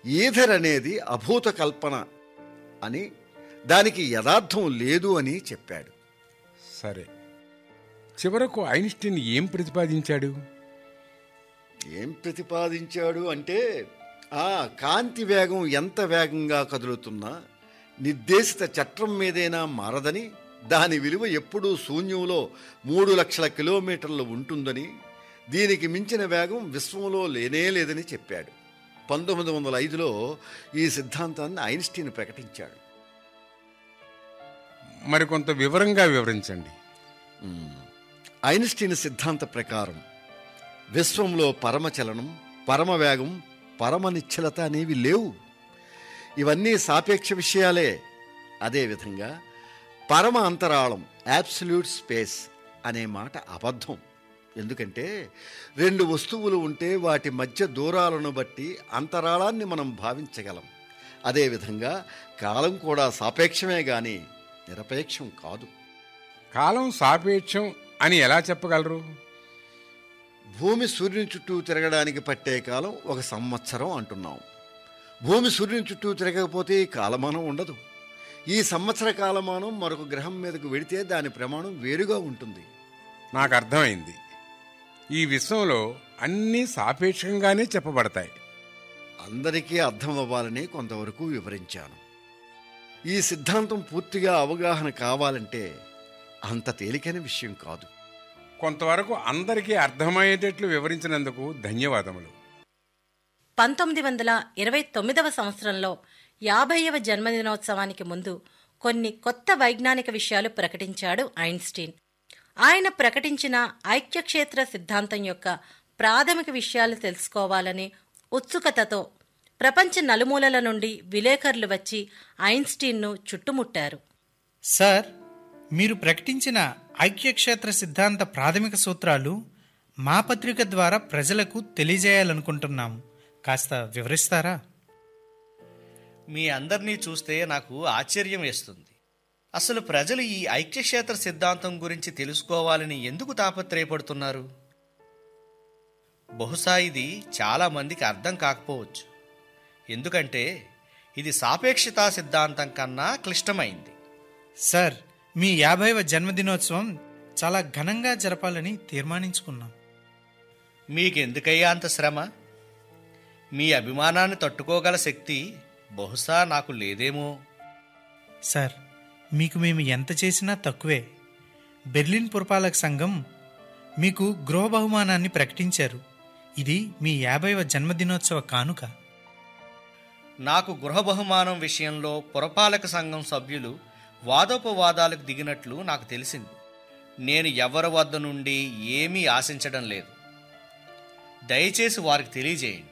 ether అనేది అభూత కల్పన అని దానికి యథార్థం లేదు అని చెప్పాడు సరే చివరకు ఐన్స్టీన్ ఏం ప్రతిపాదించాడు ఏం ప్రతిపాదించాడు అంటే ఆ కాంతి వేగం ఎంత వేగంగా కదులుతున్నా నిర్దేశిత చట్రం మీదైనా మారదని దాని విలువ ఎప్పుడూ శూన్యంలో మూడు లక్షల కిలోమీటర్లు ఉంటుందని దీనికి మించిన వేగం విశ్వంలో లేనే లేదని చెప్పాడు పంతొమ్మిది వందల ఐదులో ఈ సిద్ధాంతాన్ని ఐన్స్టీన్ ప్రకటించాడు మరికొంత వివరంగా వివరించండి ఐన్స్టీన్ సిద్ధాంత ప్రకారం విశ్వంలో పరమచలనం పరమవేగం పరమ నిశ్చలత అనేవి లేవు ఇవన్నీ సాపేక్ష విషయాలే అదేవిధంగా పరమ అంతరాళం యాబ్సల్యూట్ స్పేస్ అనే మాట అబద్ధం ఎందుకంటే రెండు వస్తువులు ఉంటే వాటి మధ్య దూరాలను బట్టి అంతరాళాన్ని మనం భావించగలం అదేవిధంగా కాలం కూడా సాపేక్షమే గాని నిరపేక్షం కాదు కాలం సాపేక్షం అని ఎలా చెప్పగలరు భూమి సూర్యుని చుట్టూ తిరగడానికి పట్టే కాలం ఒక సంవత్సరం అంటున్నాం భూమి సూర్యుని చుట్టూ తిరగకపోతే ఈ కాలమానం ఉండదు ఈ సంవత్సర కాలమానం మరొక గ్రహం మీదకు వెడితే దాని ప్రమాణం వేరుగా ఉంటుంది నాకు అర్థమైంది ఈ విశ్వంలో అన్నీ సాపేక్షంగానే చెప్పబడతాయి అందరికీ అర్థం అవ్వాలని కొంతవరకు వివరించాను ఈ సిద్ధాంతం పూర్తిగా అవగాహన కావాలంటే అంత తేలికైన విషయం కాదు కొంతవరకు అందరికీ అర్థమయ్యేటట్లు వివరించినందుకు ధన్యవాదములు పంతొమ్మిది వందల ఇరవై తొమ్మిదవ సంవత్సరంలో యాభైవ జన్మదినోత్సవానికి ముందు కొన్ని కొత్త వైజ్ఞానిక విషయాలు ప్రకటించాడు ఐన్స్టీన్ ఆయన ప్రకటించిన ఐక్యక్షేత్ర సిద్ధాంతం యొక్క ప్రాథమిక విషయాలు తెలుసుకోవాలని ఉత్సుకతతో ప్రపంచ నలుమూలల నుండి విలేకరులు వచ్చి ఐన్స్టీన్ను చుట్టుముట్టారు సార్ మీరు ప్రకటించిన ఐక్యక్షేత్ర సిద్ధాంత ప్రాథమిక సూత్రాలు మా పత్రిక ద్వారా ప్రజలకు తెలియజేయాలనుకుంటున్నాము కాస్త వివరిస్తారా మీ అందరినీ చూస్తే నాకు ఆశ్చర్యం వేస్తుంది అసలు ప్రజలు ఈ ఐక్యక్షేత్ర సిద్ధాంతం గురించి తెలుసుకోవాలని ఎందుకు తాపత్రయపడుతున్నారు బహుశా ఇది చాలా మందికి అర్థం కాకపోవచ్చు ఎందుకంటే ఇది సాపేక్షతా సిద్ధాంతం కన్నా క్లిష్టమైంది సార్ మీ యాభైవ జన్మదినోత్సవం చాలా ఘనంగా జరపాలని తీర్మానించుకున్నాం మీకెందుకయ్యా అంత శ్రమ మీ అభిమానాన్ని తట్టుకోగల శక్తి బహుశా నాకు లేదేమో సార్ మీకు మేము ఎంత చేసినా తక్కువే బెర్లిన్ పురపాలక సంఘం మీకు గృహ బహుమానాన్ని ప్రకటించారు ఇది మీ యాభైవ జన్మదినోత్సవ కానుక నాకు గృహ బహుమానం విషయంలో పురపాలక సంఘం సభ్యులు వాదోపవాదాలకు దిగినట్లు నాకు తెలిసింది నేను ఎవరి వద్ద నుండి ఏమీ ఆశించడం లేదు దయచేసి వారికి తెలియజేయండి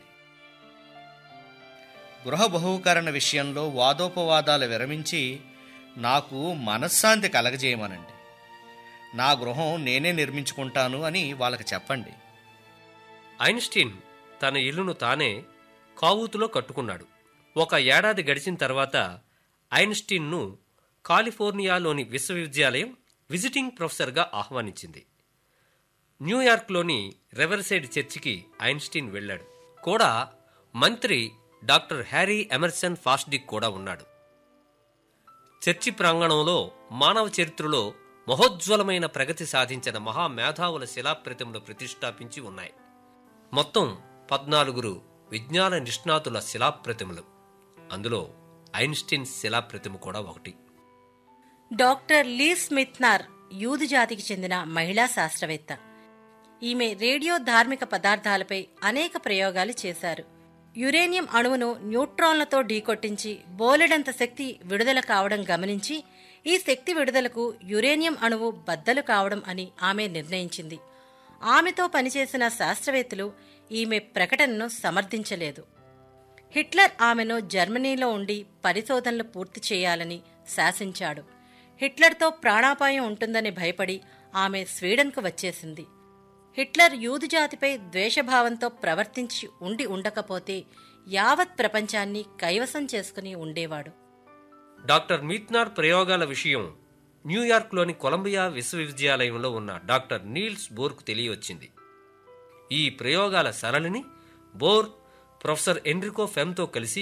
గృహ బహుకరణ విషయంలో వాదోపవాదాలు విరమించి నాకు మనశ్శాంతి కలగజేయమనండి నా గృహం నేనే నిర్మించుకుంటాను అని వాళ్ళకి చెప్పండి ఐన్స్టీన్ తన ఇల్లును తానే కావూతులో కట్టుకున్నాడు ఒక ఏడాది గడిచిన తర్వాత ఐన్స్టీన్ను కాలిఫోర్నియాలోని విశ్వవిద్యాలయం విజిటింగ్ ప్రొఫెసర్గా ఆహ్వానించింది న్యూయార్క్లోని రెవర్సైడ్ చర్చికి ఐన్స్టీన్ వెళ్ళాడు కూడా మంత్రి డాక్టర్ హ్యారీ ఎమర్సన్ ఫాస్డిక్ కూడా ఉన్నాడు చర్చి ప్రాంగణంలో మానవ చరిత్రలో మహోజ్వలమైన ప్రగతి సాధించిన మహామేధావుల శిలాప్రతిమలు ప్రతిష్టాపించి ఉన్నాయి మొత్తం పద్నాలుగురు విజ్ఞాన నిష్ణాతుల శిలాప్రతిమలు అందులో ఐన్స్టీన్ శిలాప్రతిమ కూడా ఒకటి డాక్టర్ లీ స్మిత్నార్ యూదు జాతికి చెందిన మహిళా శాస్త్రవేత్త ఈమె రేడియో ధార్మిక పదార్థాలపై అనేక ప్రయోగాలు చేశారు యురేనియం అణువును న్యూట్రాన్లతో ఢీకొట్టించి బోలెడంత శక్తి విడుదల కావడం గమనించి ఈ శక్తి విడుదలకు యురేనియం అణువు బద్దలు కావడం అని ఆమె నిర్ణయించింది ఆమెతో పనిచేసిన శాస్త్రవేత్తలు ఈమె ప్రకటనను సమర్థించలేదు హిట్లర్ ఆమెను జర్మనీలో ఉండి పరిశోధనలు పూర్తి చేయాలని శాసించాడు హిట్లర్తో ప్రాణాపాయం ఉంటుందని భయపడి ఆమె స్వీడన్కు వచ్చేసింది హిట్లర్ యూదు జాతిపై ద్వేషభావంతో ప్రవర్తించి ఉండి ఉండకపోతే యావత్ ప్రపంచాన్ని కైవసం చేసుకుని ఉండేవాడు డాక్టర్ మీత్నార్ ప్రయోగాల విషయం న్యూయార్క్లోని కొలంబియా విశ్వవిద్యాలయంలో ఉన్న డాక్టర్ నీల్స్ బోర్కు తెలియవచ్చింది ఈ ప్రయోగాల సరళిని బోర్ ప్రొఫెసర్ ఎన్రికో ఫెమ్తో కలిసి